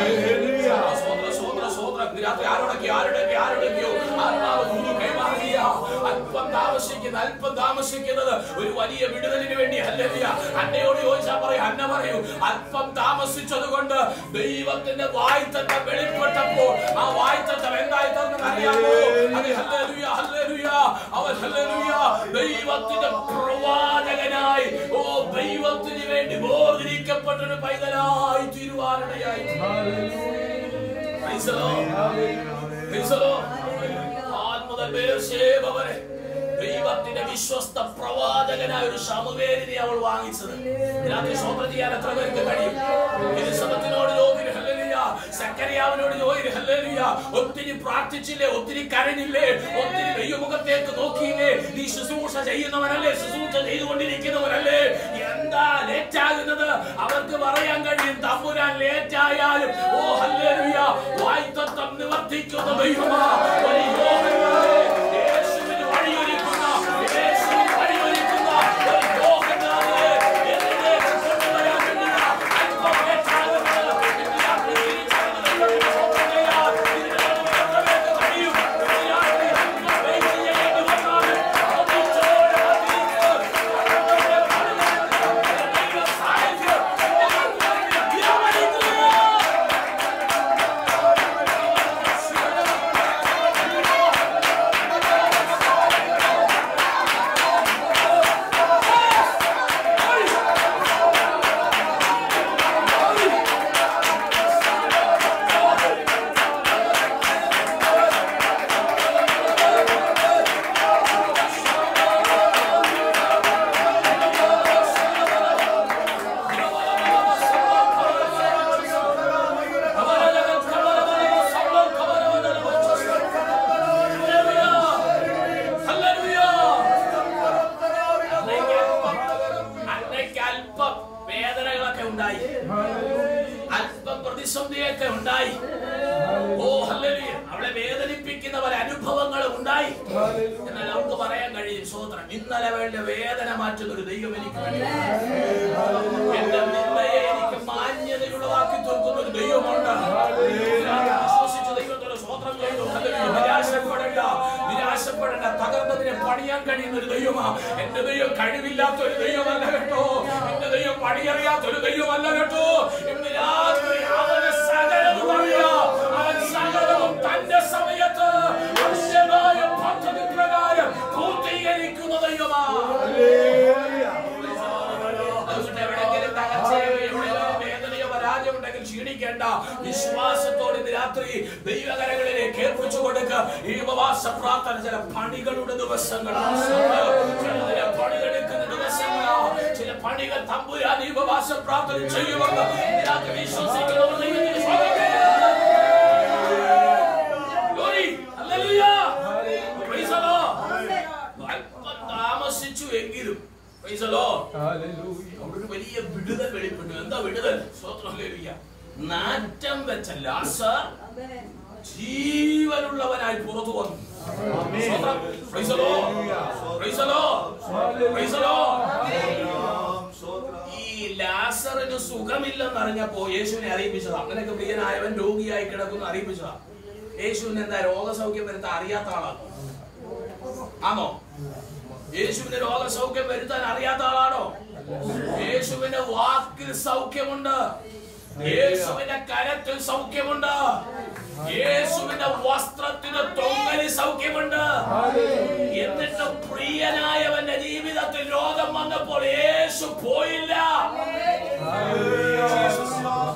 സ്വോത്ര സ്വോത്ര സ്വോത്ര ഇന്ന് രാത്രി ആരോടൊക്കെ ആരുടെയൊക്കെ ആരുടെയൊക്കെയോ ആത്മാവ് ദൂത് കൈമാറിയ അല്പം താമസിക്കുന്ന അല്പം താമസിക്കുന്നത് ഒരു വലിയ വിടുതലിന് വേണ്ടി ഹല്ലേലൂയ അന്നയോട് ചോദിച്ചാൽ പറയും അന്ന പറയൂ അല്പം താമസിച്ചത് കൊണ്ട് ദൈവത്തിന്റെ വായ്ത്തട്ടം വെളിപ്പെട്ടപ്പോൾ ആ വായ്ത്തട്ടം എന്തായി തന്നെ അറിയാമോ അത് ഹല്ലേലൂയ ഹല്ലേലൂയ അവൻ ഹല്ലേലൂയ ദൈവത്തിന്റെ പ്രവാചകനായി ഓ ദൈവത്തിന് വേണ്ടി ബോധിരിക്കപ്പെട്ടൊരു പൈതലായി തീരുവാനിടയായി Praise the Lord. Praise the Lord. ആദ്യം മുതൽ ബേർശേബ വരെ ദൈവത്തിന്റെ വിശ്വസ്ത പ്രവാചകനായ ഒരു ശമുവേലിനെ അവൾ വാങ്ങിച്ചത് രാത്രി സ്വന്തം ചെയ്യാൻ എത്ര പേർക്ക് കഴിയും എലിസബത്തിനോട് യോഗ്യന് ഹല്ലേലൂയ സക്കറിയാവിനോട് യോഗ്യന് ഹല്ലേലൂയ ഒത്തിരി പ്രാർത്ഥിച്ചില്ലേ ഒത്തിരി കരഞ്ഞില്ലേ ഒത്തിരി ദൈവമുഖത്തേക്ക് നോക്കിയില്ലേ നീ ശുശ്രൂഷ ചെയ്യുന്നവനല്ലേ ശുശ്രൂഷ ചെയ്തുകൊണ്ടിരിക്കുന്നവനല്ലേ എന്താ ലേറ്റ് ആകുന്നത് അവർക്ക് പറയാൻ കഴിയും തമ്പുരാൻ ലേറ്റ് ആയാലും ഓ ഹല്ലേലൂയ വായ്ത്തത്വം നിവർത്തിക്കുന്ന ദൈവമാ ഒരു യോഹന്നാനെ യേശുവിന് വഴിയൊരുക്കുന്ന യേശുവിന് വഴിയൊരുക്കുന്ന ഒരു യോഹന്നാനെ എന്നിലേക്ക് കൊണ്ടുവരാൻ വേണ്ടിയാ അല്പം ലേറ്റ് ആകുന്നത് ഇന്ന് രാത്രി തിരിച്ചറിഞ്ഞത് സ്വന്തം ചെയ്യാൻ ഇതിന് നടുവിൽ എത്ര പേർക്ക് കഴിയും ഇന്ന് രാത്രി അല്പം വെയിറ്റ് ചെയ്യേണ്ടി വന്നാലും ഒന്നിച്ചോടെ വന്നിരിക്കുന്നത് അന്നയ്ക്ക് അല്പം വേദനകളൊക്കെ ഉണ്ടായി അല്പം പ്രതിസന്ധിയൊക്കെ ഉണ്ടായി ഓ ഹല്ലേലൂയ അവളെ വേദനിപ്പിക്കുന്ന പല അനുഭവങ്ങളും ഉണ്ടായി എന്നാൽ അവൾക്ക് പറയാൻ കഴിയും സോദരൻ ഇന്നലെ അവളുടെ വേദന മാറ്റുന്ന ഒരു ദൈവം എനിക്ക് വേണ്ടി എന്റെ നിന്നയെ എനിക്ക് മാന്യതയുള്ളതാക്കി തീർക്കുന്ന ഒരു ദൈവമുണ്ട് വിശ്വസിച്ച ദൈവത്തോട് സ്വോത്രം ചെയ്തു ഹല്ലേലൂയ. നിരാശപ്പെടേണ്ട നിരാശപ്പെടേണ്ട തകർന്നതിനെ പണിയാൻ കഴിയുന്ന ഒരു ദൈവമാ എന്റെ ദൈവം കഴിവില്ലാത്ത ഒരു ദൈവമല്ല കേട്ടോ എന്റെ ദൈവം പണിയറിയാത്ത ഒരു ദൈവമല്ല കേട്ടോ ഇന്ന് രാത്രി അവന് സകലവും അറിയാം അവൻ സകലവും തന്റെ സമയത്ത് അവശ്യമായ പദ്ധതി പ്രകാരം പൂർത്തീകരിക്കുന്ന ദൈവമാ അതുകൊണ്ട് എവിടെയെങ്കിലും തകർച്ചയോ എവിടെയെങ്കിലും വേദനയോ പരാജയമുണ്ടെങ്കിൽ ക്ഷീണിക്കേണ്ട വിശ്വാസത്തോടെ ഇന്ന് രാത്രി ദൈവകരങ്ങളിലേക്ക് ഏൽപ്പിച്ചു കൊടുക്കുക ഈ ഉപവാസ പ്രാർത്ഥന ചില പണികളുടെ ദിവസങ്ങളാണ് ചില പണികളെടുക്കുന്ന ദിവസങ്ങളാണ് ചില പണികൾ തമ്പുരാൻ ഈ ഉപവാസ പ്രാർത്ഥന ചെയ്യുമെന്ന് ഇന്ന് രാത്രി വിശ്വസിക്കുന്നവർ ദൈവത്തിന് സ്വാഗതം. Glory. Hallelujah. Praise the Lord. അല്പം താമസിച്ചു എങ്കിലും Praise the Lord. അവിടെ ഒരു വലിയ വിടുതൽ വെളിപ്പെട്ടു എന്താ വിടുതൽ സ്തോത്രം ഹല്ലേലൂയ. നാറ്റം വെച്ച ലാസർ ജീവനുള്ളവനായി പുറത്തു വന്നു സ്തോത്രം. Praise the Lord. Praise the Lord. Praise the Lord. ഈ ലാസറിന് സുഖമില്ലെന്ന് അറിഞ്ഞപ്പോ യേശുവിനെ അറിയിപ്പിച്ചതാ അങ്ങനെയൊക്കെ പ്രിയനായവൻ രോഗിയായി കിടക്കുന്ന അറിയിപ്പിച്ചതാ യേശുവിന് എന്താ രോഗസൗഖ്യം വരുത്താൻ അറിയാത്ത ആളാണോ ആണോ യേശുവിന് രോഗസൗഖ്യം വരുത്താൻ അറിയാത്ത ആളാണോ യേശുവിന്റെ വാക്കിൽ സൗഖ്യമുണ്ട് യേശുവിന്റെ കരത്തിൽ സൗഖ്യമുണ്ട് യേശുവിന്റെ വസ്ത്രത്തിന് തൊങ്ങലി സൗഖ്യമുണ്ട് എന്നിട്ട് പ്രിയനായവന്റെ ജീവിതത്തിൽ രോഗം വന്നപ്പോൾ യേശു പോയില്ല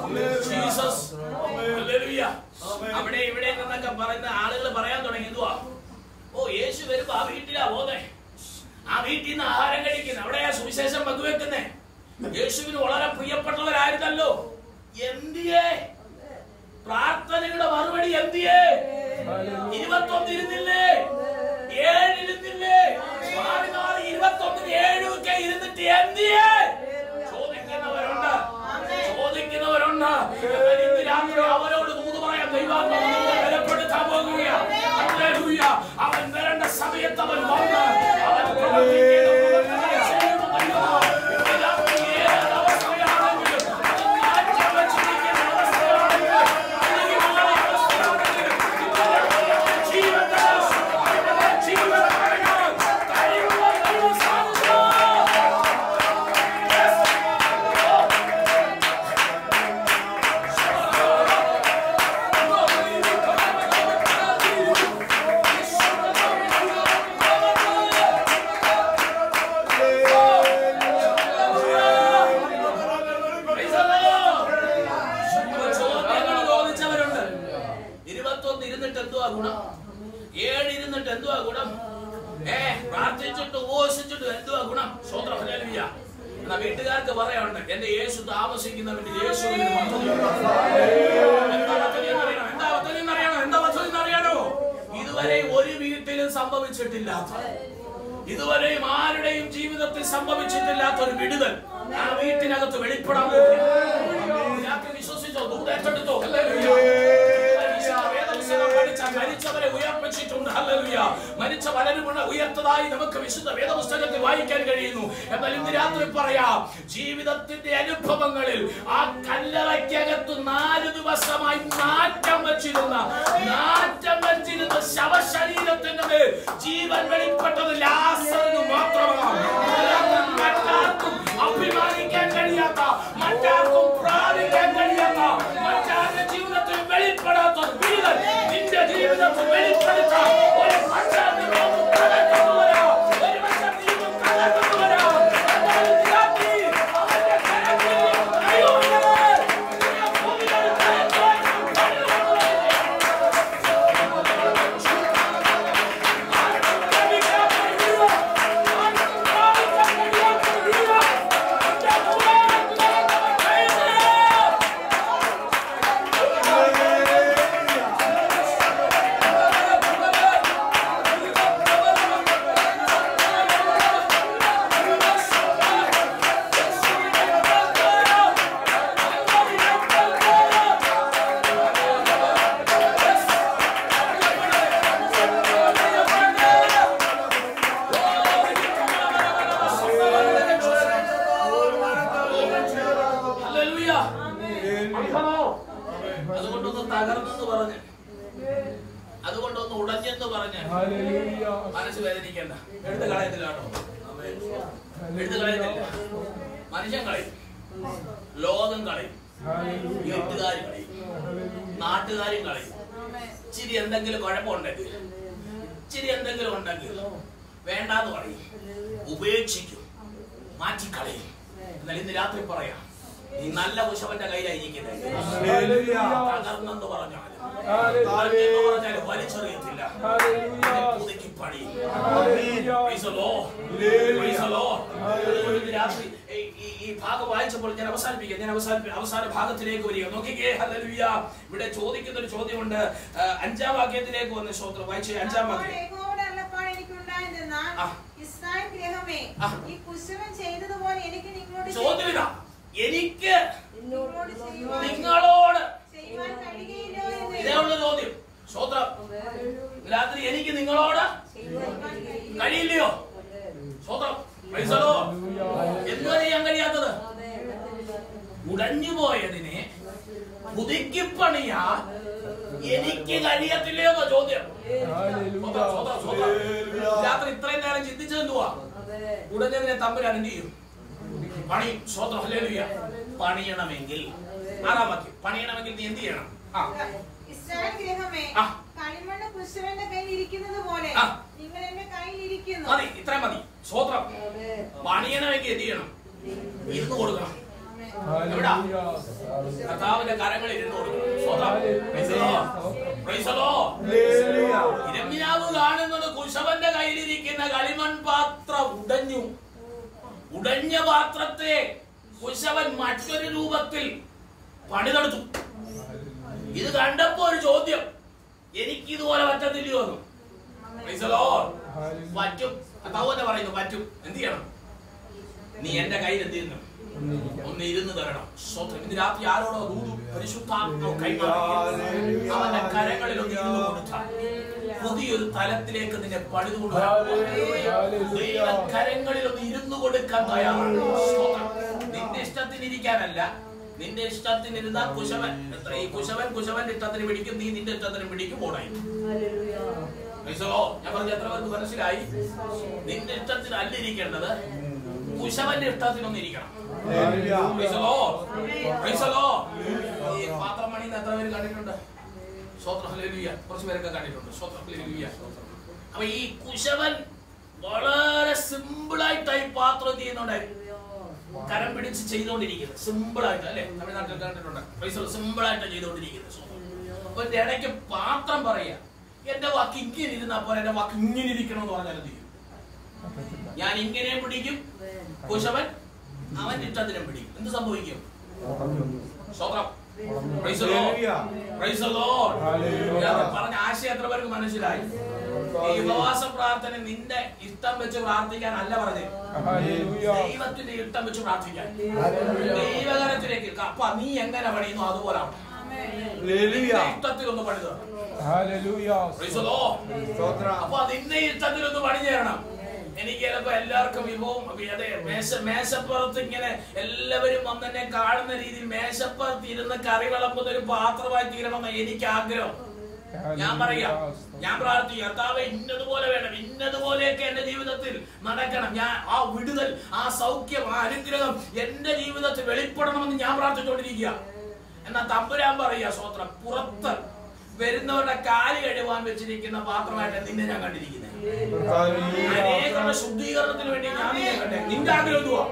ജീസസ് ഹല്ലേലൂയ. അവിടെ ഇവിടെ നിന്നൊക്കെ പറയുന്ന ആളുകൾ പറയാൻ തുടങ്ങി എന്തുവാ ഓ യേശു വരുമ്പോ ആ വീട്ടിലാ പോന്നെ ആ വീട്ടിൽ നിന്ന് ആഹാരം കഴിക്കുന്നത് അവിടെയാ സുവിശേഷം പങ്കുവെക്കുന്നേ യേശുവിന് വളരെ പ്രിയപ്പെട്ടവരായിരുന്നല്ലോ എന്തിയേ പ്രാർത്ഥനയുടെ മറുപടി എന്തിയേ ഇരുപത്തൊന്ന് ഇരുന്നില്ലേ ഏഴിരുന്നില്ലേ മാറി മാറി ഇരുപത്തൊന്നിന് ഏഴുമൊക്കെ ഇരുന്നിട്ട് എന്തിയേ ചോദിക്കുന്നവരുണ്ട് ചോദിക്കുന്നവരുണ്ട് എന്നാൽ ഇന്ന് രാത്രി അവരോട് ദൂത് പറയാൻ ദൈവാത്മാവ് നിങ്ങളെ ബലപ്പെടുത്താൻ പോകുകയാണ് ഹല്ലേലൂയ. അവൻ വരേണ്ട സമയത്ത് അവൻ വന്ന് അവൻ പ്രവർത്തിക്കേണ്ട പ്രവർത്തനങ്ങൾ ചെയ്യുമെന്നല്ലോ. ഇന്ന് രാത്രി ഏത് അവസ്ഥയാണെങ്കിലും അത് മാറ്റം വച്ചിരിക്കുന്ന അവസ്ഥയാണെങ്കിലും അല്ലെങ്കിൽ ഉള്ള അവസ്ഥയാണെങ്കിലും ഇവരുടെ ജീവൻ ഇവരുടെ ജീവൻ നൽകാൻ കഴിവുള്ള ദൈവ സാന്നിധ്യം. Praise the Lord. ഇപ്പൊ ചോദ്യങ്ങൾ ചോദിച്ചവരുണ്ട് ഇരുപത്തൊന്ന് ഇരുന്നിട്ട് എന്തുവാ ഗുണം ഏഴ് ഇരുന്നിട്ട് എന്തുവാ ഗുണം ഏ പ്രാർത്ഥിച്ചിട്ട് ഉപവസിച്ചിട്ട് എന്തുവാ ഗുണം സ്വന്തം ഹല്ലേലൂയ. എന്നാ വീട്ടുകാർക്ക് പറയാനുണ്ട് എന്റെ യേശു താമസിക്കുന്നവന്റെ യേശുവിന് പദ്ധതിയുണ്ട്. എന്താ പദ്ധതി എന്നറിയണോ? എന്താ പദ്ധതി എന്നറിയണോ? എന്താ പദ്ധതി എന്നറിയണോ? ഇതുവരെ ഒരു വീട്ടിലും സംഭവിച്ചിട്ടില്ലാത്ത ഇതുവരെയും ആരുടെയും ജീവിതത്തിൽ സംഭവിച്ചിട്ടില്ലാത്ത ഒരു വിടുതൽ ആ വീട്ടിനകത്ത് വെളിപ്പെടാൻ പോകുകയാണ്. രാത്രി വിശ്വസിച്ചോ ദൂതേറ്റെടുത്തോ ഹല്ലേലൂയ. വിശുദ്ധ വേദപുസ്തകം പഠിച്ചാൽ മരിച്ചവരെ ഉയർപ്പിച്ചിട്ടുണ്ട് ഹല്ലേലൂയ. മരിച്ച പലരും ഉണ്ട് ഉയർത്തതായി നമുക്ക് വിശുദ്ധ വേദപുസ്തകത്തിൽ വായിക്കാൻ കഴിയുന്നു എന്നാൽ ഇന്ന് രാത്രി പറയാം ജീവിതത്തിന്റെ അനുഭവങ്ങളിൽ ആ കല്ലറയ്ക്കകത്ത് നാല് ദിവസമായി നാറ്റം വെച്ചിരുന്ന നാറ്റം വെച്ചിരുന്ന ശവശരീരത്തിന്റെ മേൽ ജീവൻ വെളിപ്പെട്ടത് ലാസറിന് മാത്രമാണ് ഇതിനകത്ത് മറ്റാർക്കും അഭിമാനിക്കാൻ കഴിയാത്ത മറ്റാർക്കും പ്രാപിക്കാൻ കഴിയാത്ത മറ്റാരുടെ ജീവിതത്തിൽ വെളിപ്പെടാത്ത ഒരു വിടുതൽ നിന്റെ ജീവിതത്തിൽ വെളിപ്പെടുത്താൻ ഒരു മറ്റാരുടെ ലോകം കടന്നു വരാം ഒരു മറ്റാരുടെ ജീവിതം കടന്നു വരാം എന്നാൽ ഇന്ന് രാത്രി അവന്റെ കരത്തിൽ ദൈവമേ, ഈ ഭൂമിയുടെ കരത്തിൽ കടന്നു ഹല്ലേലൂയ. അർത്ഥമോ? അതുകൊണ്ടൊന്ന് തകർന്നെന്ന് പറഞ്ഞ് അതുകൊണ്ടൊന്ന് ഉടഞ്ഞെന്ന് പറഞ്ഞ് മനസ്സ് വേദനിക്കണ്ട എടുത്ത് കളയത്തില്ല കേട്ടോ എടുത്ത് കളയത്തില്ല മനുഷ്യൻ കളയും ലോകം കളയും വീട്ടുകാർ കളയും നാട്ടുകാരും കളയും ഇച്ചിരി എന്തെങ്കിലും കുഴപ്പമുണ്ടെങ്കിൽ ഇച്ചിരി എന്തെങ്കിലും ഉണ്ടെങ്കിൽ വേണ്ടാന്ന് പറയും ഉപേക്ഷിക്കും മാറ്റിക്കളയും എന്നാൽ ഇന്ന് രാത്രി പറയാം നീ നല്ല കുശവന്റെ കയ്യിലായിരിക്കുന്നത് തകർന്നെന്ന് പറഞ്ഞാലും തകർന്നെന്ന് പറഞ്ഞാലും വലിച്ചെറിയത്തില്ല നിന്നെ പുതുക്കി പണിയും Praise the Lord. Praise the Lord. അതുകൊണ്ട് ഇന്ന് രാത്രി ഈ- ഈ- ഈ ഭാഗം വായിച്ചപ്പോൾ ഞാൻ അവസാനിപ്പിക്കാം ഞാൻ അവസാനിപ്പി അവസാന ഭാഗത്തിലേക്ക് വരിക നോക്കിക്കേ ഹല്ലേലൂയ ഇവിടെ ചോദിക്കുന്ന ഒരു ചോദ്യമുണ്ട് ആ, അഞ്ചാം വാക്യത്തിലേക്ക് വന്ന ശ്രോത്രം വായിച്ചേ അഞ്ചാം അപ്പോൾ വാക്യം യഹോവയുടെ അരുളപ്പാട് എനിക്കുണ്ടായതെന്നാൽ, ആ. ഇസ്രായേൽ ഗൃഹമേ, ആ. ഈ കുശവൻ ചെയ്തതുപോലെ എനിക്ക് നിങ്ങളോട് ചോദ്യം ഇതാ എനിക്ക് നിങ്ങളോട് ചെയ്യുവാൻ- നിങ്ങളോട് ചെയ്യുവാൻ കഴിയുകയില്ലോ എന്ന് ഇതേ ഉള്ള ചോദ്യം ശ്രോത്രം രാത്രി എനിക്ക് നിങ്ങളോട് ചെയ്യുവാൻ കഴിയില്ല. കഴിയില്ലയോ സ്വതം പ്രൈസലോ എന്തുവാ ചെയ്യാൻ കഴിയാത്തത് ഉടഞ്ഞു പോയതിനെ പുതുക്കിപ്പണിയാ എനിക്ക് കഴിയത്തില്ലയോ എന്ന ചോദ്യം സ്വതം, സ്വതം, സ്വതം. രാത്രി ഇത്രയും നേരം ചിന്തിച്ചത് എന്തുവാ ഉടഞ്ഞതിനെ തമ്പുരാൻ എന്ത് ചെയ്യും പണി സ്വതം ഹല്ലേലൂയ പണിയണമെങ്കിൽ ആറാം വാക്യം പണിയണമെങ്കിൽ നീ എന്ത് ചെയ്യണം ആ ഇസ്രായേൽ ഗൃഹമേ, ആ. കളിമണ്ണ് കുശവന്റെ കയ്യിൽ ഇരിക്കുന്നത് പോലെ ആ. നിങ്ങൾ എന്റെ കയ്യിൽ ഇരിക്കുന്നു മതി ഇത്രയും മതി സ്വത്രം പണിയണമെങ്കിൽ എന്ത് ചെയ്യണം ഇരുന്ന് കൊടുക്കണം എവിടാ കർത്താവിന്റെ കരങ്ങളിൽ ഇരുന്ന് കൊടുക്കണം സ്വതം. Praise the Lord. Praise the Lord. ഇരമ്യാവ് കാണുന്നത് കുശവന്റെ കയ്യിലിരിക്കുന്ന കളിമൺ പാത്രം ഉടഞ്ഞു ഉടഞ്ഞ പാത്രത്തെ കുശവൻ മറ്റൊരു രൂപത്തിൽ പണിതെടുത്തു ഇത് കണ്ടപ്പോ ഒരു ചോദ്യം എനിക്ക് ഇതുപോലെ പറ്റത്തില്ലയോ എന്ന്. Praise the Lord. പറ്റും കർത്താവ് പറയുന്നു പറ്റും എന്ത് ചെയ്യണം നീ എന്റെ കയ്യിൽ എന്ത് ചെയ്യുന്നു ഒന്ന് ഇരുന്ന് തരണം സ്വന്തം ഇന്ന് രാത്രി ആരോടോ ദൂതു പരിശുദ്ധാത്മാവ് കൈമാറി അവന്റെ കരങ്ങളിൽ ഒന്ന് ഇരുന്ന് കൊടുത്താൽ പുതിയൊരു തലത്തിലേക്ക് നിന്നെ പണിതുകൊണ്ടുവരാൻ ദൈവ കരങ്ങളിൽ ഒന്ന് ഇരുന്ന് കൊടുക്കാൻ തയ്യാറാണ് സ്തോത്രം. നിന്റെ ഇഷ്ടത്തിന് ഇരിക്കാനല്ല നിന്റെ ഇഷ്ടത്തിന് ഇരുന്നാൽ കുശവൻ എത്ര ഈ കുശവൻ കുശവന്റെ ഇഷ്ടത്തിന് പിടിക്കും നീ നിന്റെ ഇഷ്ടത്തിന് പിടിക്കും ഓടായി ഞാൻ പറഞ്ഞ എത്ര പേർക്ക് മനസ്സിലായി നിന്റെ ഇഷ്ടത്തിന് അല്ല ഇരിക്കേണ്ടത് കുശവന്റെ ഇഷ്ടത്തിനൊന്നും ഇരിക്കണം Praise the Lord. Praise the Lord. ഈ പാത്രം പണിയുന്ന എത്ര പേര് കണ്ടിട്ടുണ്ട് സ്വത്രം ഹല്ലേലൂയ കുറച്ച് പേരൊക്കെ കണ്ടിട്ടുണ്ട് സ്വത്രം ഹല്ലേലൂയ അപ്പൊ ഈ കുശവൻ വളരെ സിമ്പിൾ ആയിട്ടായി പാത്രം ചെയ്യുന്നുണ്ടായി കരം പിടിച്ച് ചെയ്തുകൊണ്ടിരിക്കുന്നത് സിമ്പിൾ ആയിട്ട് അല്ലെ തമിഴ്നാട്ടിൽ കണ്ടിട്ടുണ്ട് പൈസ സിമ്പിൾ ആയിട്ട് ചെയ്തുകൊണ്ടിരിക്കുന്നത് അപ്പൊ ഇതിന്റെ ഇടയ്ക്ക് പാത്രം പറയാ എന്റെ വാക്ക് ഇങ്ങനെ ഇരുന്നാ പോലെ എന്റെ വാക്ക് ഇങ്ങനെ ഇരിക്കണം എന്ന് പറഞ്ഞാൽ എന്ത് ചെയ്യും ഞാൻ ഇങ്ങനെ പിടിക്കും കുശവൻ അവന്റെ ഇഷ്ടത്തിനും പിടിക്കും എന്ത് സംഭവിക്കും സ്വതം Praise the Lord. Praise the Lord. Hallelujah. ഞാൻ പറഞ്ഞ ആശയം എത്ര പേർക്ക് മനസ്സിലായി ഈ ഉപവാസ പ്രാർത്ഥന നിന്റെ ഇഷ്ടം വെച്ച് പ്രാർത്ഥിക്കാനല്ല പറഞ്ഞത് ദൈവത്തിന്റെ ഇഷ്ടം വെച്ച് പ്രാർത്ഥിക്കാൻ ദൈവകരത്തിലേക്ക് അപ്പൊ നീ എങ്ങനെ പണിയുന്നു അതുപോലെ ആവണം. നിന്റെ ഇഷ്ടത്തിലൊന്ന് പണിത് Praise the Lord. അപ്പൊ നിന്റെ ഇഷ്ടത്തിലൊന്ന് പണിഞ്ഞേരണം എനിക്ക് ചിലപ്പോ എല്ലാവർക്കും വിഭവം അതെ മേശ മേശപ്പുറത്ത് ഇങ്ങനെ എല്ലാവരും വന്നെന്നെ കാണുന്ന രീതിയിൽ മേശപ്പുറത്ത് ഇരുന്ന് കറി വിളമ്പുന്ന ഒരു പാത്രമായി തീരണമെന്ന് എനിക്ക് ആഗ്രഹം ഞാൻ പറയാം ഞാൻ പ്രാർത്ഥിക്കും കർത്താവെ ഇന്നതുപോലെ വേണം ഇന്നതുപോലെയൊക്കെ എന്റെ ജീവിതത്തിൽ നടക്കണം ഞാൻ ആ വിടുതൽ ആ സൗഖ്യം ആ അനുഗ്രഹം എന്റെ ജീവിതത്തിൽ വെളിപ്പെടണമെന്ന് ഞാൻ പ്രാർത്ഥിച്ചുകൊണ്ടിരിക്കുക എന്നാ തമ്പുരാൻ പറയുക സ്വത്രം പുറത്ത് വരുന്നവരുടെ കാല് കഴുവാൻ വെച്ചിരിക്കുന്ന പാത്രമായിട്ട് നിന്നെ ഞാൻ കണ്ടിരിക്കുന്നത് അനേകരുടെ ശുദ്ധീകരണത്തിന് വേണ്ടി ഞാൻ നിന്നെ കണ്ടേ നിന്റെ ആഗ്രഹം എന്തുവാ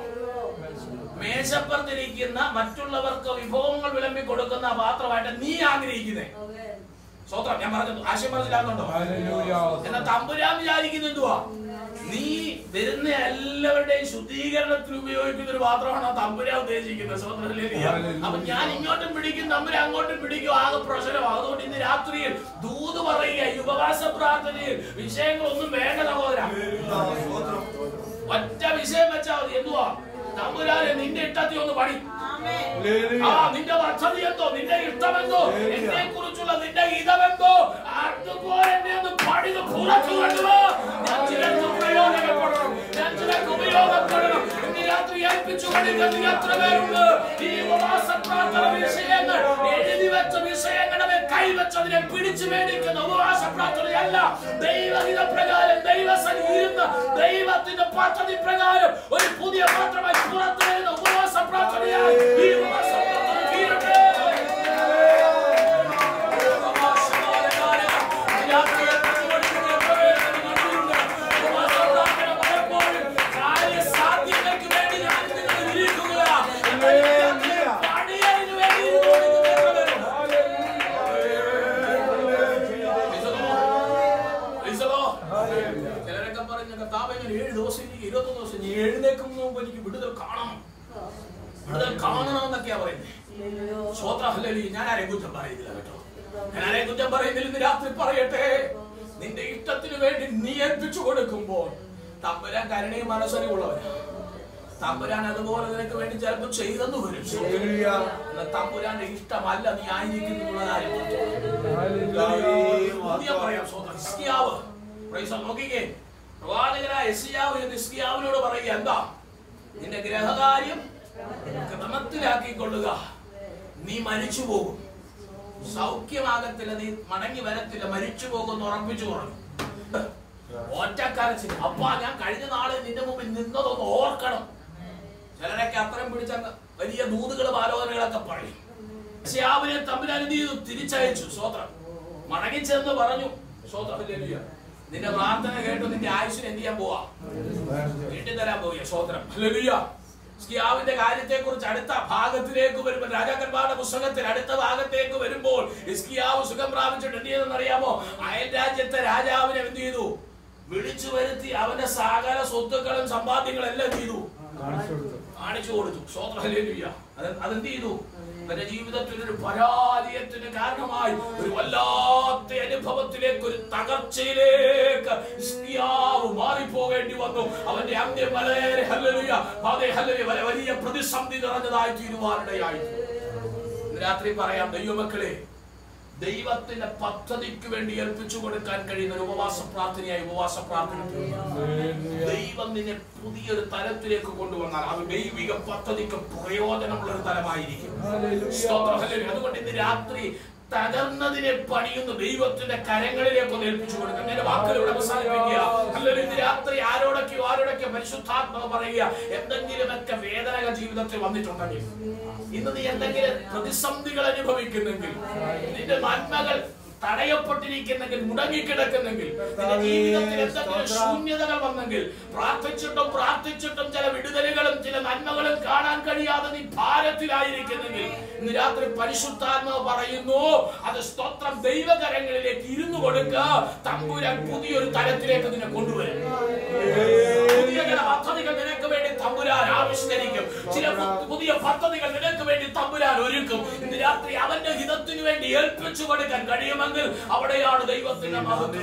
മേശപ്പുറത്തിരിക്കുന്ന മറ്റുള്ളവർക്ക് വിഭവങ്ങൾ വിളമ്പി കൊടുക്കുന്ന പാത്രമായിട്ട് നീ ആഗ്രഹിക്കുന്നേ സ്വത്രം ഞാൻ പറഞ്ഞത് ആശയം മനസ്സിലാക്കുന്നുണ്ടോ എന്നാ തമ്പുരാൻ വിചാരിക്കുന്ന എന്തുവാ നീ വരുന്ന എല്ലാവരുടെയും ശുദ്ധീകരണത്തിന് ഉപയോഗിക്കുന്ന ഒരു പാത്രമാണ് തമ്പുരാൻ ഉദ്ദേശിക്കുന്നത് സ്വന്തം അപ്പൊ ഞാൻ ഇങ്ങോട്ടും പിടിക്കും തമ്പുരാൻ അങ്ങോട്ടും പിടിക്കും ആകെ പ്രശ്നമാണ് അതുകൊണ്ട് ഇന്ന് രാത്രിയിൽ ദൂത് പറയുക ഈ ഉപവാസ പ്രാർത്ഥനയിൽ വിഷയങ്ങളൊന്നും വേണ്ട സഹോദര ഒറ്റ വിഷയം വെച്ചാൽ മതി എന്തുവാ തമ്പുരാനെ നിന്റെ ഇഷ്ടത്തിൽ ഒന്ന് പണി ആ നിന്റെ പദ്ധതി എന്തോ നിന്റെ ഇഷ്ടമെന്തോ എന്നെ കുറിച്ചുള്ള നിന്റെ ഹിതമെന്തോ അതുപോലെ എന്നെ ഒന്ന് പണിത് പുറത്തു കൊണ്ടുവാ ഞാൻ ചിലർക്ക് പ്രയോജനപ്പെടണം ഞാൻ ചിലർക്ക് ഉപയോഗപ്പെടണം ഇന്ന് രാത്രി ഏൽപ്പിച്ചു കൊടുക്കുന്ന എത്ര പേരുണ്ട് ഈ ഉപവാസ പ്രാർത്ഥന വിഷയങ്ങൾ എഴുതി വെച്ച വിഷയങ്ങളെ കൈവച്ചതിനെ പിടിച്ചു മേടിക്കുന്ന ഉപവാസ പ്രാർത്ഥനയല്ല ദൈവഹിത പ്രകാരം ദൈവസനി ഇരുന്ന് ദൈവത്തിന്റെ പദ്ധതി പ്രകാരം ഒരു പുതിയ പാത്രമായി പുറത്തു വരുന്ന ഉപവാസ പ്രാർത്ഥനയായി ഈ ഉപവാസ പ്രാർത്ഥന തീരട്ടെ സാധ്യതയ്ക്ക് വേണ്ടി ഞാൻ നിങ്ങളെ വിളിക്കുകയാണ് പണിയതിനു വേണ്ടി ഇരുന്നുകൊണ്ടിരിക്കുന്നവരും ചിലരൊക്കെ പറഞ്ഞ കർത്താവേ ഞാൻ ഏഴ് ദിവസം എനിക്ക് ഇരുപത്തൊന്ന് ദിവസം ഞാൻ എഴുന്നേക്കും മുമ്പ് എനിക്ക് വിടുതൽ കാണണം വിടുതൽ കാണണം എന്നൊക്കെയാ പറയുന്നത് സ്വോത്രഹല്ലി ഞാൻ ആരെയും കുറ്റം പറയുന്നില്ല കേട്ടോ ഞാൻ ആരെയും കുറ്റം പറയുന്നില്ല ഇന്ന് രാത്രി പറയട്ടെ നിന്റെ ഇഷ്ടത്തിന് വേണ്ടി നീ ഏൽപ്പിച്ചു കൊടുക്കുമ്പോൾ തമ്പുരാൻ കരുണയും മനസ്സറിവുള്ളവരാ തമ്പുരാൻ അതുപോലെ നിനക്ക് വേണ്ടി ചിലപ്പോൾ ചെയ്തെന്ന് വരും എന്നാൽ തമ്പുരാന്റെ ഇഷ്ടമല്ല നീ ആയിരിക്കുന്നു എന്നുള്ള കാര്യം ഓർത്തോണം. ഞാൻ പറയാം സ്വന്തം ഹിസ്കിയാവ് പ്രൈസ് ദി- നോക്കിക്കേ പ്രവാചകനായ ഹിസ്കിയാവ് എന്ന് ഹിസ്കിയാവിനോട് പറയുക എന്താ നിന്റെ ഗ്രഹകാര്യം ക്രമത്തിലാക്കിക്കൊള്ളുക നീ മരിച്ചു പോകും സൗഖ്യമാകത്തില്ല നീ മടങ്ങി വരത്തില്ല മരിച്ചു പോകുമെന്ന് ഉറപ്പിച്ചു പറഞ്ഞു ഒറ്റക്കാരച്ചിൽ അപ്പാ ഞാൻ കഴിഞ്ഞ നാളെ നിന്റെ മുമ്പിൽ നിന്നതൊന്ന് ഓർക്കണം ചിലരൊക്കെ അത്രയും പിടിച്ച വലിയ ദൂതുകളും ആലോചനകളൊക്കെ പറയും ശ്യാമിനെ തമ്മിൽ എന്ത് ചെയ്തു തിരിച്ചയച്ചു സ്വോത്രം മടങ്ങിച്ചെന്ന് പറഞ്ഞു സ്വോത്രം ഹല്ലേലൂയ. നിന്റെ പ്രാർത്ഥന കേട്ടു നിന്റെ ആയുഷിന് എന്ത് ചെയ്യാൻ പോവാ വീട്ടിൽ തരാൻ പോവുക സ്വോത്രം ഹല്ലേലൂയ. ഹിസ്കിയാവിന്റെ കാര്യത്തെ കുറിച്ച് അടുത്ത ഭാഗത്തിലേക്ക് വരുമ്പോൾ രാജാക്കന്മാരുടെ പുസ്തകത്തിൽ അടുത്ത ഭാഗത്തേക്ക് വരുമ്പോൾ ഹിസ്കിയാവ് സുഖം പ്രാപിച്ചിട്ട് എന്ത് ചെയ്തെന്ന് അറിയാമോ അയൽ രാജ്യത്തെ രാജാവിനെ എന്ത് ചെയ്തു വിളിച്ചു വരുത്തി അവന്റെ സകല സ്വത്തുക്കളും സമ്പാദ്യങ്ങളും എല്ലാം എന്ത് ചെയ്തു കാണിച്ചു കൊടുത്തു സ്വോത്ര ഹല്ലേലൂയ അത് അതെന്ത് ചെയ്തു തന്റെ ജീവിതത്തിൽ ഒരു പരാജയത്തിന് കാരണമായി ഒരു വല്ലാത്ത അനുഭവത്തിലേക്ക് ഒരു തകർച്ചയിലേക്ക് ഹിസ്കിയാവ് മാറിപ്പോകേണ്ടി വന്നു അവന്റെ അന്ത്യം വളരെ ഹല്ലേലൂയ അതേ ഹല്ലേലൂയ വല- വലിയ പ്രതിസന്ധി നിറഞ്ഞതായി തീരുവാനിടയായി ഇന്ന് രാത്രി പറയാം ദൈവമക്കളെ ദൈവത്തിന്റെ പദ്ധതിക്ക് വേണ്ടി ഏൽപ്പിച്ചു കൊടുക്കാൻ കഴിയുന്ന ഒരു ഉപവാസ പ്രാർത്ഥനയായി ഉപവാസ പ്രാർത്ഥന ദൈവം നിന്നെ പുതിയൊരു തലത്തിലേക്ക് കൊണ്ടുവന്നാൽ അത് ദൈവിക പദ്ധതിക്ക് പ്രയോജനമുള്ള ഒരു തലമായിരിക്കും സ്തോത്രം. ഹല്ലേലൂയ. അതുകൊണ്ട് ഇന്ന് രാത്രി തകർന്നതിനെ പണിയുന്ന ദൈവത്തിന്റെ കരങ്ങളിലേക്ക് ഒന്ന് ഏൽപ്പിച്ചു കൊടുക്കുക എന്റെ വാക്കുകളോട് അവസാനിപ്പിക്കുക അല്ലെങ്കിൽ ഇന്ന് രാത്രി ആരോടൊക്കെയോ ആരോടൊക്കെ പരിശുദ്ധാത്മാവ് പറയുക എന്തെങ്കിലുമൊക്കെ വേദനകൾ ജീവിതത്തിൽ വന്നിട്ടുണ്ടെങ്കിൽ ഇന്ന് നീ എന്തെങ്കിലും പ്രതിസന്ധികൾ അനുഭവിക്കുന്നെങ്കിൽ നിന്റെ നന്മകൾ തടയപ്പെട്ടിരിക്കുന്നെങ്കിൽ മുടങ്ങിക്കിടക്കുന്നെങ്കിൽ നിന്റെ ജീവിതത്തിൽ എന്തെങ്കിലും ശൂന്യതകൾ വന്നെങ്കിൽ പ്രാർത്ഥിച്ചിട്ടും പ്രാർത്ഥിച്ചിട്ടും ചില വിടുതലുകളും ചില നന്മകളും കാണാൻ കഴിയാതെ നീ ഭാരത്തിലായിരിക്കുന്നെങ്കിൽ ഇന്ന് രാത്രി പരിശുദ്ധാത്മാവ് പറയുന്നു അത് സ്തോത്രം ദൈവകരങ്ങളിലേക്ക് ഇരുന്നു കൊടുക്കുക തമ്പുരാൻ പുതിയൊരു തലത്തിലേക്ക് നിന്നെ കൊണ്ടുവരും പുതിയ ചില പദ്ധതികൾ നിനക്ക് വേണ്ടി തമ്പുരാൻ ആവിഷ്കരിക്കും ചില പു- പുതിയ പദ്ധതികൾ നിനക്ക് വേണ്ടി തമ്പുരാൻ ഒരുക്കും ഇന്ന് രാത്രി അവന്റെ ഹിതത്തിനു വേണ്ടി ഏൽപ്പിച്ചു കൊടുക്കാൻ കഴിയുമെങ്കിൽ അവിടെയാണ് ദൈവത്തിന്റെ മഹത്വം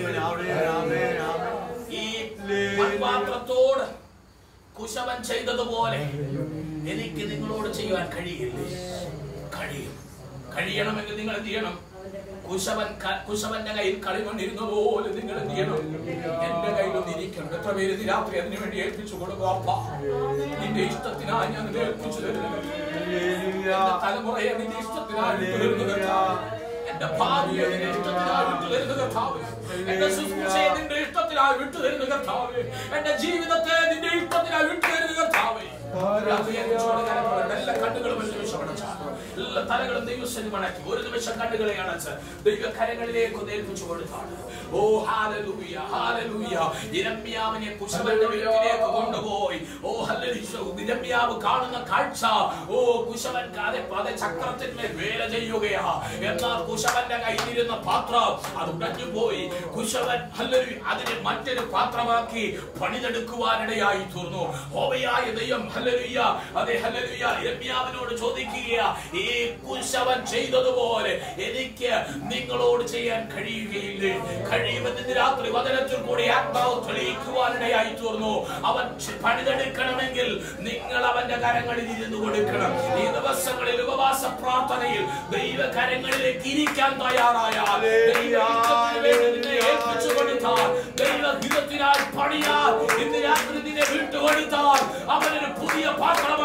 ഈ മൺപാത്രത്തോട് കുശവൻ ചെയ്തതുപോലെ എനിക്ക് നിങ്ങളോട് ചെയ്യുവാൻ കഴിയില്ലേ കഴിയും കഴിയണമെങ്കിൽ നിങ്ങൾ എന്ത് ചെയ്യണം കുശവൻ ക- കുശവന്റെ കയ്യിൽ കളിമണ്ണിരുന്ന പോലെ നിങ്ങൾ എന്ത് ചെയ്യണം എന്റെ കയ്യിലൊന്നും ഇരിക്കണം എത്ര പേര് ഇന്ന് രാത്രി അതിനു വേണ്ടി ഏൽപ്പിച്ചു കൊടുക്കുക അപ്പാ നിന്റെ ഇഷ്ടത്തിനായി ഞാൻ ഇത് ഏൽപ്പിച്ചു തരുന്നത് എന്റെ തലമുറയെ നിന്റെ ഇഷ്ടത്തിനായി വിട്ടു തരുന്നു കർത്താവേ. എന്റെ ഭാവിയെ നിന്റെ ഇഷ്ടത്തിനായി വിട്ടു തരുന്നു കർത്താവേ എന്റെ ശുശ്രൂഷയെ നിന്റെ ഇഷ്ടത്തിനായി വിട്ടു തരുന്നു കർത്താവേ എന്റെ ജീവിതത്തെ നിന്റെ ഇഷ്ടത്തിനായി വിട്ടു തരുന്നു കർത്താവേ രാത്രി ഏൽപ്പിച്ചു കൊടുക്കാൻ എല്ലാ കണ്ണുകളും ഒരു നിമിഷം അടച്ചു എല്ലാ തലകളും ദൈവസ്ഥന് മടക്കി ഒരു നിമിഷം കണ്ണുകളെ അടച്ച് ദൈവകരങ്ങളിലേക്ക് ഒന്ന് ഏൽപ്പിച്ചു കൊടുത്താണ് ഓ ഹാലലൂയ ഹാലലൂയ ഇരമ്യാവിനെ കുശവന്റെ വീട്ടിലേക്ക് കൊണ്ടുപോയി ഓ ഹല്ലേലൂയ ഇരമ്യാവ് കാണുന്ന കാഴ്ച ഓ കുശവൻ കാതെ പത ചക്രത്തിന്മേൽ വേല ചെയ്യുകയാ എന്നാൽ കുശവന്റെ കയ്യിലിരുന്ന പാത്രം അത് ഉടഞ്ഞു പോയി കുശവൻ ഹല്ലേലൂയ അതിനെ മറ്റൊരു പാത്രമാക്കി പണിതെടുക്കുവാനിടയായി തീർന്നു ഹോവയായ ദൈവം ഹല്ലേലൂയ അതെ ഹല്ലേലൂയ ഇരമ്യാവിനോട് ചോദിക്കുകയാ ഈ കുശവൻ ചെയ്തതുപോലെ എനിക്ക് നിങ്ങളോട് ചെയ്യാൻ കഴിയുകയില്ലേ കഴിയുമെന്ന് ഇന്ന് രാത്രി വചനത്തിൽ കൂടി ആത്മാവ് തെളിയിക്കുവാനിടയായി തീർന്നു അവൻ ചെ- പണിതെടുക്കണമെങ്കിൽ നിങ്ങൾ അവന്റെ കരങ്ങളിൽ ഇരുന്ന് കൊടുക്കണം ഈ ദിവസങ്ങളിൽ ഉപവാസ പ്രാർത്ഥനയിൽ ദൈവ കരങ്ങളിലേക്ക് ഇരിക്കാൻ തയ്യാറായാൽ ദൈവ ഹിതത്തിന് വേണ്ടി നിന്നെ ഏൽപ്പിച്ചു കൊടുത്താൽ ദൈവഹിതത്തിനായി പണിയാൽ ഇന്ന് രാത്രി നിന്നെ വിട്ടുകൊടുത്താൽ അവനൊരു പുതിയ പാത്രമായി